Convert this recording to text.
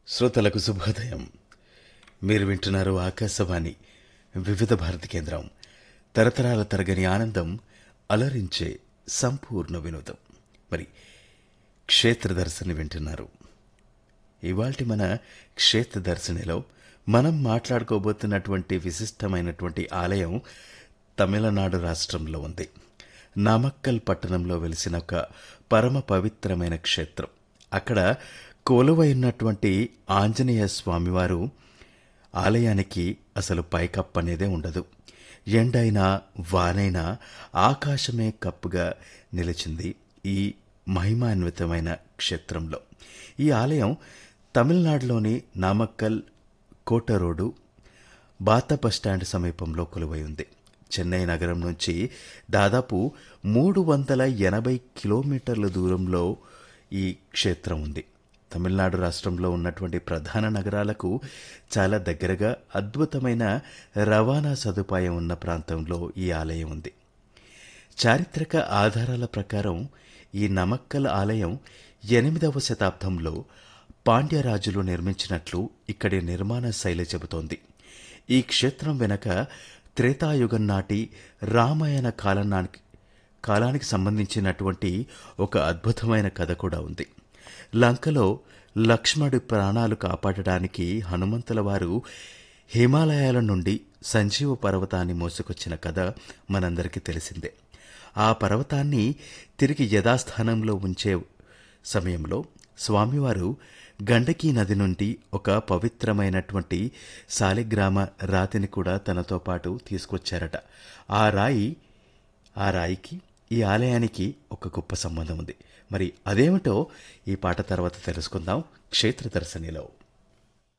శ్రోతలకు శుభోదయం మీరు వింటున్నారు ఆకాశవాణి వివిధ భారతి కేంద్రం తరతరాల తరగని ఆనందం అలరించే సంపూర్ణ వినోదం మరి క్షేత్ర దర్శని వింటున్నారు ఇవాల్టి మన క్షేత్ర దర్శనిలో మనం మాట్లాడుకోబోతున్నటువంటి విశిష్టమైనటువంటి ఆలయం తమిళనాడు రాష్ట్రంలో ఉంది నామక్కల్ పట్టణంలో వెలిసిన ఒక పరమ పవిత్రమైన క్షేత్రం అక్కడ కొలువైనటువంటి ఆంజనేయ స్వామివారు ఆలయానికి అసలు పైకప్పు అనేదే ఉండదు ఎండైనా వానైనా ఆకాశమే కప్పుగా నిలిచింది ఈ మహిమాన్వితమైన క్షేత్రంలో ఈ ఆలయం తమిళనాడులోని నామక్కల్ కోట రోడ్డు బాత బస్టాండ్ సమీపంలో కొలువై ఉంది చెన్నై నగరం నుంచి దాదాపు మూడు వందల ఎనభై కిలోమీటర్ల దూరంలో ఈ క్షేత్రం ఉంది తమిళనాడు రాష్ట్రంలో ఉన్నటువంటి ప్రధాన నగరాలకు చాలా దగ్గరగా అద్భుతమైన రవాణా సదుపాయం ఉన్న ప్రాంతంలో ఈ ఆలయం ఉంది చారిత్రక ఆధారాల ప్రకారం ఈ నమక్కల్ ఆలయం ఎనిమిదవ శతాబ్దంలో పాండ్యరాజులు నిర్మించినట్లు ఇక్కడి నిర్మాణ శైలి చెబుతోంది ఈ క్షేత్రం వెనక త్రేతాయుగం నాటి రామాయణ కాలానికి కాలానికి సంబంధించినటువంటి ఒక అద్భుతమైన కథ కూడా ఉంది లంకలో లక్ష్మణుడి ప్రాణాలు కాపాడడానికి హనుమంతుల వారు హిమాలయాల నుండి సంజీవ పర్వతాన్ని మోసుకొచ్చిన కథ మనందరికీ తెలిసిందే ఆ పర్వతాన్ని తిరిగి యథాస్థానంలో ఉంచే సమయంలో స్వామివారు గండకీ నది నుండి ఒక పవిత్రమైనటువంటి శాలిగ్రామ రాతిని కూడా తనతో పాటు తీసుకొచ్చారట ఆ రాయి ఆ రాయికి ఈ ఆలయానికి ఒక గొప్ప సంబంధం ఉంది మరి అదేమిటో ఈ పాట తర్వాత తెలుసుకుందాం క్షేత్ర దర్శనిలో